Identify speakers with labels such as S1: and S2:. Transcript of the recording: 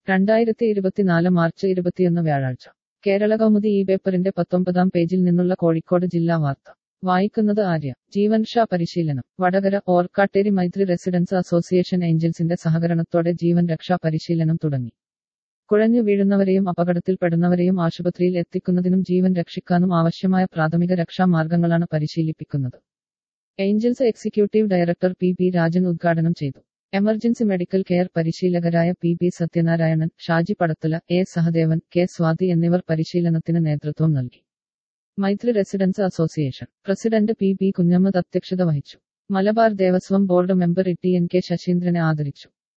S1: രണ്ടായിരത്തി ഇരുപത്തിനാല് മാർച്ച് ഇരുപത്തിയൊന്ന് വ്യാഴാഴ്ച കേരള കൗമുദി ഈ പേപ്പറിന്റെ പത്തൊമ്പതാം പേജിൽ നിന്നുള്ള കോഴിക്കോട് ജില്ലാ വാർത്ത വായിക്കുന്നത് ആര്യ ജീവൻ ഷാ പരിശീലനം വടകര ഓർക്കാട്ടേരി മൈത്രി റെസിഡൻസ് അസോസിയേഷൻ ഏഞ്ചൽസിന്റെ സഹകരണത്തോടെ ജീവൻ രക്ഷാ പരിശീലനം തുടങ്ങി കുഴഞ്ഞു വീഴുന്നവരെയും അപകടത്തിൽപ്പെടുന്നവരെയും ആശുപത്രിയിൽ എത്തിക്കുന്നതിനും ജീവൻ രക്ഷിക്കാനും ആവശ്യമായ പ്രാഥമിക രക്ഷാ മാർഗങ്ങളാണ് പരിശീലിപ്പിക്കുന്നത് Angels executive director P P Rajan ഉദ്ഘാടനം ചെയ്തു എമർജൻസി മെഡിക്കൽ കെയർ പരിശീലകരായ പി പി സത്യനാരായണൻ ഷാജി പടത്തുല എ സഹദേവൻ കെ സ്വാതി എന്നിവർ പരിശീലനത്തിന് നേതൃത്വം നൽകി Maithri residence association president P P Kunhammed അധ്യക്ഷത വഹിച്ചു Malabar Devaswom board member T N K ശശീന്ദ്രനെ ആദരിച്ചു